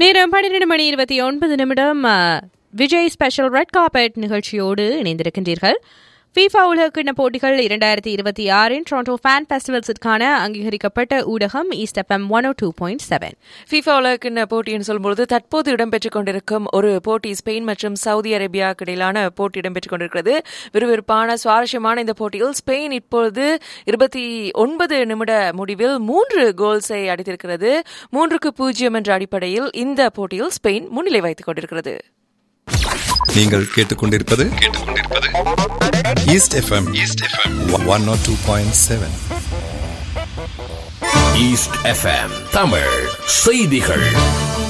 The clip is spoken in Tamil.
நேரம் பன்னிரண்டு மணி இருபத்தி ஒன்பது நிமிடம் அ, விஜய் ஸ்பெஷல் ரெட் கார்பெட் நிகழ்ச்சியோடு இணைந்திருக்கின்றீர்கள் ஃபீஃபா உலகக்கிண்ண போட்டிகள் இரண்டாயிரத்தி இருபத்தி ஆறின் டொரண்டோ ஃபேன் ஃபெஸ்டிவல்ஸிற்கான அங்கீகரிக்கப்பட்ட ஊடகம் East F M one O two point seven FIFA உலகக்கிண்ண போட்டின்னு சொல்லும்போது தற்போது இடம்பெற்றுக் கொண்டிருக்கும் ஒரு போட்டி ஸ்பெயின் மற்றும் சவுதி அரேபியாவுக்கு இடையிலான போட்டி இடம்பெற்றுக் கொண்டிருக்கிறது விறுவிறுப்பான சுவாரஸ்யமான இந்த போட்டியில் ஸ்பெயின் இப்பொழுது இருபத்தி ஒன்பது நிமிட முடிவில் மூன்று கோல்ஸை அடித்திருக்கிறது மூன்றுக்கு பூஜ்ஜியம் என்ற அடிப்படையில் இந்த போட்டியில் ஸ்பெயின் முன்னிலை வைத்துக் கொண்டிருக்கிறது நீங்கள் கேட்டுக்கொண்டிருப்பது கேட்டுக்கொண்டிருப்பது East F M East F M one nought two point seven East F M Tamil செய்திகள்